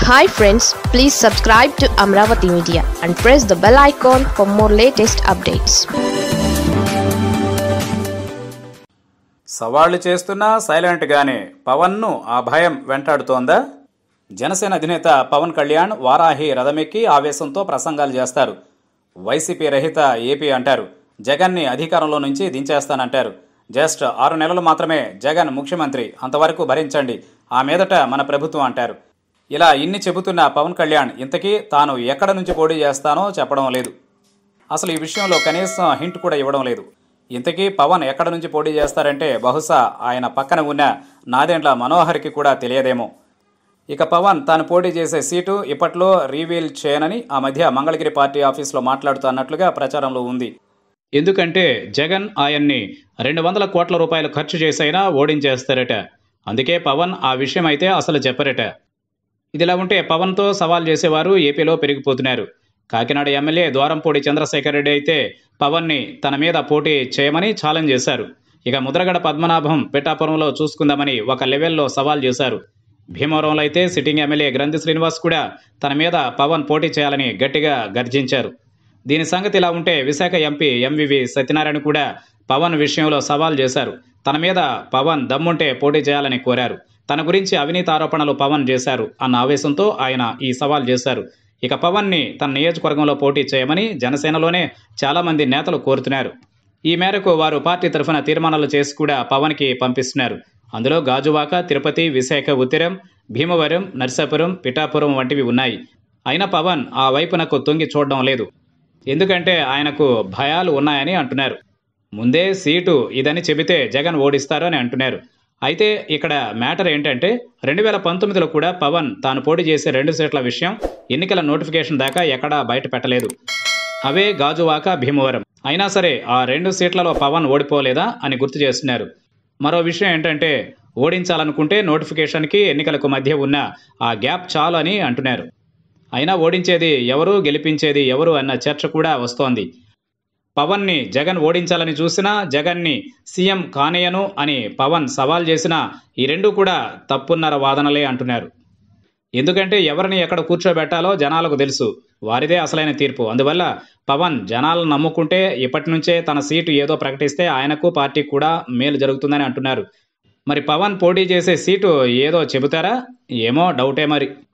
hi friends please subscribe to Amaravati media and press the bell icon for more latest updates సవాళ్లు చేస్తున్నా సైలెంట్గానే పవన్ను ఆ భయం వెంటాడుతోందా జనసేన అధినేత పవన్ కళ్యాణ్ వారాహి రథమెక్కి ఆవేశంతో ప్రసంగాలు చేస్తారు వైసీపీ రహిత ఏపీ అంటారు జగన్ని అధికారంలో నుంచి దించేస్తానంటారు జస్ట్ ఆరు నెలలు మాత్రమే జగన్ ముఖ్యమంత్రి అంతవరకు భరించండి ఆ మీదట మన ప్రభుత్వం అంటారు ఇలా ఇన్ని చెబుతున్న పవన్ కళ్యాణ్ ఇంతకీ తాను ఎక్కడ నుంచి పోటీ చేస్తానో చెప్పడం లేదు అసలు ఈ విషయంలో కనీసం హింట్ కూడా ఇవ్వడం లేదు ఇంతకీ పవన్ ఎక్కడ నుంచి పోటీ చేస్తారంటే బహుశా ఆయన పక్కన ఉన్న నాదెండ్ల మనోహర్కి కూడా తెలియదేమో ఇక పవన్ తాను పోటీ చేసే సీటు ఇప్పట్లో రీవీల్ చేయనని ఆ మధ్య మంగళగిరి పార్టీ ఆఫీసులో మాట్లాడుతున్నట్లుగా ప్రచారంలో ఉంది ఎందుకంటే జగన్ ఆయన్ని రెండు వందల కోట్ల రూపాయలు ఖర్చు చేసైనా ఓడించేస్తారట అందుకే పవన్ ఆ విషయం అయితే అసలు చెప్పరట ఇదిలా ఉంటే పవన్తో సవాల్ చేసేవారు ఏపీలో పెరిగిపోతున్నారు కాకినాడ ఎమ్మెల్యే ద్వారంపూడి చంద్రశేఖర్ రెడ్డి అయితే పవన్ని తన మీద పోటీ చేయమని ఛాలెంజ్ చేశారు ఇక ముద్రగడ పద్మనాభం పిఠాపురంలో చూసుకుందామని ఒక లెవెల్లో సవాల్ చేశారు భీమవరంలో అయితే సిట్టింగ్ ఎమ్మెల్యే గ్రంథి శ్రీనివాస్ కూడా తన మీద పవన్ పోటీ చేయాలని గట్టిగా గర్జించారు దీని సంగతి ఇలా ఉంటే విశాఖ ఎంపీ ఎంవివి సత్యనారాయణ కూడా పవన్ విషయంలో సవాల్ చేశారు తన మీద పవన్ దమ్ముంటే పోటీ చేయాలని కోరారు తన గురించి అవినీతి ఆరోపణలు పవన్ చేశారు అన్న ఆవేశంతో ఆయన ఈ సవాల్ చేశారు ఇక పవన్ని తన నియోజకవర్గంలో పోటీ చేయమని జనసేనలోనే చాలా మంది నేతలు కోరుతున్నారు ఈ మేరకు వారు పార్టీ తరఫున తీర్మానాలు చేసి కూడా పవన్కి పంపిస్తున్నారు అందులో గాజువాక తిరుపతి విశాఖ ఉత్తిరం భీమవరం నర్సాపురం పిఠాపురం వంటివి ఉన్నాయి అయినా పవన్ ఆ వైపునకు తొంగి చూడడం లేదు ఎందుకంటే ఆయనకు భయాలు ఉన్నాయని అంటున్నారు ముందే సీటు ఇదని చెబితే జగన్ ఓడిస్తారు అని అంటున్నారు అయితే ఇక్కడ మ్యాటర్ ఏంటంటే రెండు వేల పంతొమ్మిదిలో కూడా పవన్ తాను పోటీ చేసే రెండు సీట్ల విషయం ఎన్నికల నోటిఫికేషన్ దాకా ఎక్కడా బయట పెట్టలేదు అవే గాజువాక భీమవరం అయినా సరే ఆ రెండు సీట్లలో పవన్ ఓడిపోలేదా అని గుర్తు చేస్తున్నారు మరో విషయం ఏంటంటే ఓడించాలనుకుంటే నోటిఫికేషన్కి ఎన్నికలకు మధ్య ఉన్న ఆ గ్యాప్ చాలు అని అంటున్నారు అయినా ఓడించేది ఎవరు గెలిపించేది ఎవరు అన్న చర్చ కూడా వస్తోంది పవన్ని జగన్ ఓడించాలని చూసినా జగన్ని సీఎం కానేయను అని పవన్ సవాల్ చేసినా ఈ రెండు కూడా తప్పున్నర వాదనలే అంటున్నారు ఎందుకంటే ఎవరిని ఎక్కడ కూర్చోబెట్టాలో జనాలకు తెలుసు వారిదే అసలైన తీర్పు అందువల్ల పవన్ జనాలను నమ్ముకుంటే ఇప్పటి నుంచే తన సీటు ఏదో ప్రకటిస్తే ఆయనకు పార్టీకి కూడా మేలు జరుగుతుందని అంటున్నారు మరి పవన్ పోటీ చేసే సీటు ఏదో చెబుతారా ఏమో డౌటే మరి